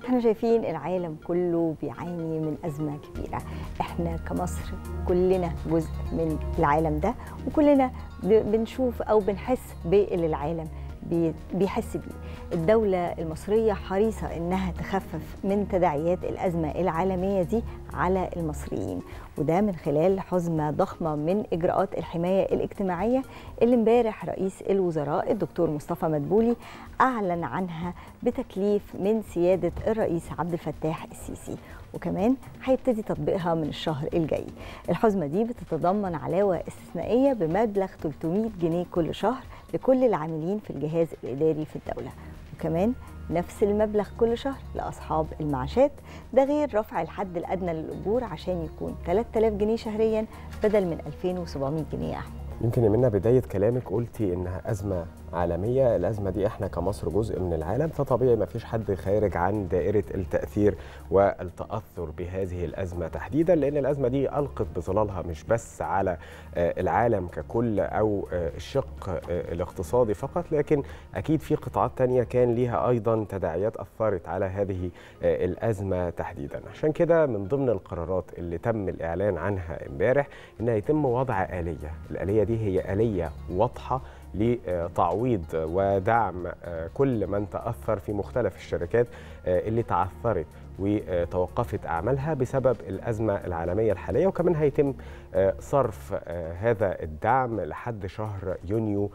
احنا شايفين العالم كله بيعاني من أزمة كبيرة احنا كمصر كلنا جزء من العالم ده وكلنا ب- بنشوف أو بنحس باللي العالم بي- بيحس بيه الدولة المصرية حريصة إنها تخفف من تداعيات الأزمة العالمية دي على المصريين وده من خلال حزمة ضخمة من إجراءات الحماية الاجتماعية اللي امبارح رئيس الوزراء الدكتور مصطفى مدبولي أعلن عنها بتكليف من سيادة الرئيس عبد الفتاح السيسي وكمان هيبتدي تطبيقها من الشهر الجاي الحزمة دي بتتضمن علاوة استثنائية بمبلغ 300 جنيه كل شهر لكل العاملين في الجهاز الإداري في الدولة وكمان نفس المبلغ كل شهر لأصحاب المعاشات ده غير رفع الحد الأدنى للأجور عشان يكون 3000 جنيه شهريا بدل من 2700 جنيه يا أحمد يمكن يا منى بداية كلامك قلتي إنها أزمة عالمية الأزمة دي إحنا كمصر جزء من العالم فطبيعي ما فيش حد خارج عن دائرة التأثير والتأثر بهذه الأزمة تحديدا لأن الأزمة دي ألقت بظلالها مش بس على آه، العالم ككل أو آه، الشق آه، الاقتصادي فقط لكن أكيد في قطاعات تانية كان ليها أيضا تداعيات أثرت على هذه آه، الأزمة تحديدا عشان كده من ضمن القرارات اللي تم الإعلان عنها امبارح إنها يتم وضع آلية الآلية دي هي آلية واضحة لتعويض ودعم آه، كل من تأثر في مختلف الشركات آه، اللي تعثرت وتوقفت أعمالها بسبب الأزمة العالمية الحالية وكمان هيتم آه، صرف آه، هذا الدعم لحد شهر يونيو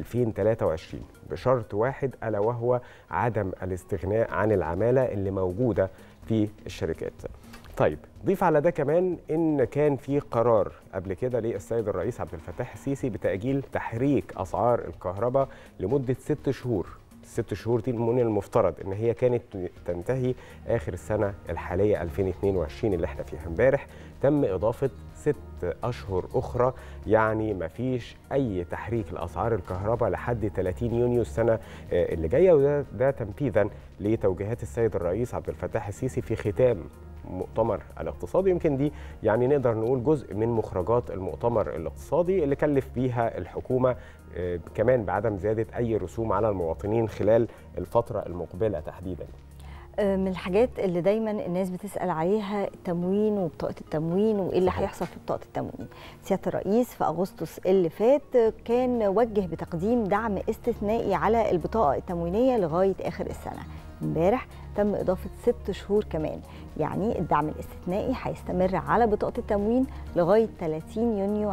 2023 بشرط واحد ألا وهو عدم الاستغناء عن العمالة اللي موجودة في الشركات طيب ضيف على ده كمان ان كان في قرار قبل كده للسيد الرئيس عبد الفتاح السيسي بتاجيل تحريك اسعار الكهرباء لمده ست شهور الست شهور دي من المفترض ان هي كانت تنتهي اخر السنه الحاليه 2022 اللي احنا فيها امبارح تم اضافه ست اشهر اخرى يعني ما فيش اي تحريك لاسعار الكهرباء لحد 30 يونيو السنه آه، اللي جايه وده ده تنفيذا لتوجيهات السيد الرئيس عبد الفتاح السيسي في ختام مؤتمر الاقتصادي يمكن دي يعني نقدر نقول جزء من مخرجات المؤتمر الاقتصادي اللي كلف بيها الحكومه آه، كمان بعدم زياده اي رسوم على المواطنين خلال الفتره المقبله تحديدا آه، من الحاجات اللي دايما الناس بتسأل عليها التموين وبطاقة التموين وإيه اللي صحيح. هيحصل في بطاقة التموين سيادة الرئيس في أغسطس اللي فات آه، كان وجه بتقديم دعم استثنائي على البطاقة التموينية لغاية آخر السنة امبارح تم إضافة ست شهور كمان يعني الدعم الاستثنائي هيستمر على بطاقة التموين لغاية 30 يونيو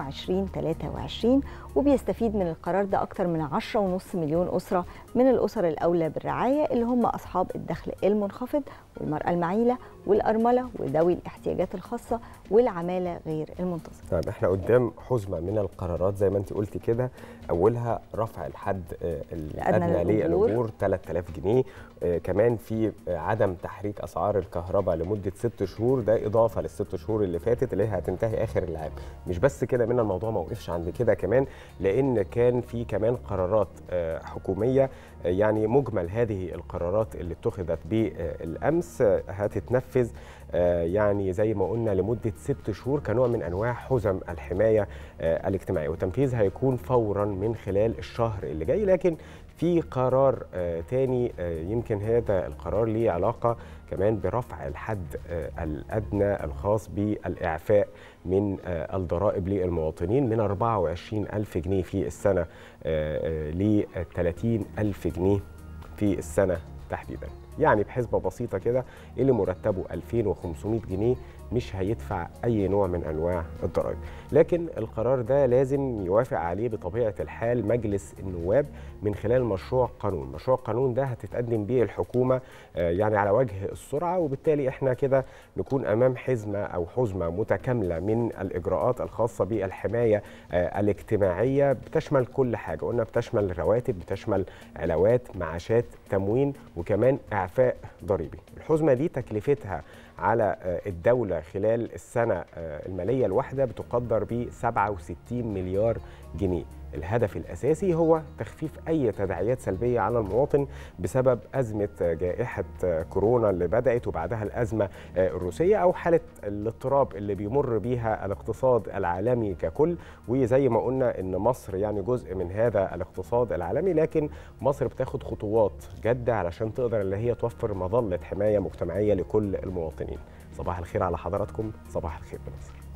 2023 وبيستفيد من القرار ده أكتر من 10.5 مليون أسرة من الأسر الأولى بالرعاية اللي هم أصحاب الدخل المنخفض والمرأة المعيلة والأرملة وذوي الاحتياجات الخاصة والعمالة غير المنتظمة طيب احنا قدام حزمه من القرارات زي ما انت قلتي كده اولها رفع الحد آه، الادنى للأجور. للاجور 3000 جنيه آه، كمان في آه، عدم تحريك اسعار الكهرباء لمده ست شهور ده اضافه للست شهور اللي فاتت اللي هي هتنتهي اخر العام مش بس كده من الموضوع ما وقفش عند كده كمان لان كان في كمان قرارات آه، حكوميه آه، يعني مجمل هذه القرارات اللي اتخذت بالامس آه، هتتنفذ آه، يعني زي ما قلنا لمده ست شهور كنوع من انواع حزم الحمايه آه، الاجتماعيه وتنفيذها هيكون فورا من خلال الشهر اللي جاي لكن في قرار آه، تاني آه، يمكن هذا القرار ليه علاقه كمان برفع الحد آه، الادنى الخاص بالاعفاء من آه، الضرائب للمواطنين من 24 ألف جنيه في السنه ل 30 ألف جنيه في السنه تحديدا يعني بحسبه بسيطه كده اللي مرتبه 2500 جنيه مش هيدفع اي نوع من انواع الضرائب لكن القرار ده لازم يوافق عليه بطبيعه الحال مجلس النواب من خلال مشروع قانون مشروع قانون ده هتتقدم به الحكومه آه، يعني على وجه السرعه وبالتالي احنا كده نكون امام حزمه او حزمه متكامله من الاجراءات الخاصه بالحمايه آه، الاجتماعيه بتشمل كل حاجه قلنا بتشمل رواتب بتشمل علاوات معاشات تموين وكمان اعفاء ضريبي الحزمه دي تكلفتها على آه، الدولة خلال السنة آه، المالية الواحدة بتقدر ب 67 مليار جنيه الهدف الاساسي هو تخفيف اي تداعيات سلبيه على المواطن بسبب ازمه جائحه كورونا اللي بدات وبعدها الازمه الروسيه او حاله الاضطراب اللي بيمر بيها الاقتصاد العالمي ككل وزي ما قلنا ان مصر يعني جزء من هذا الاقتصاد العالمي لكن مصر بتاخد خطوات جاده علشان تقدر اللي هي توفر مظله حمايه مجتمعيه لكل المواطنين صباح الخير على حضراتكم صباح الخير بمصر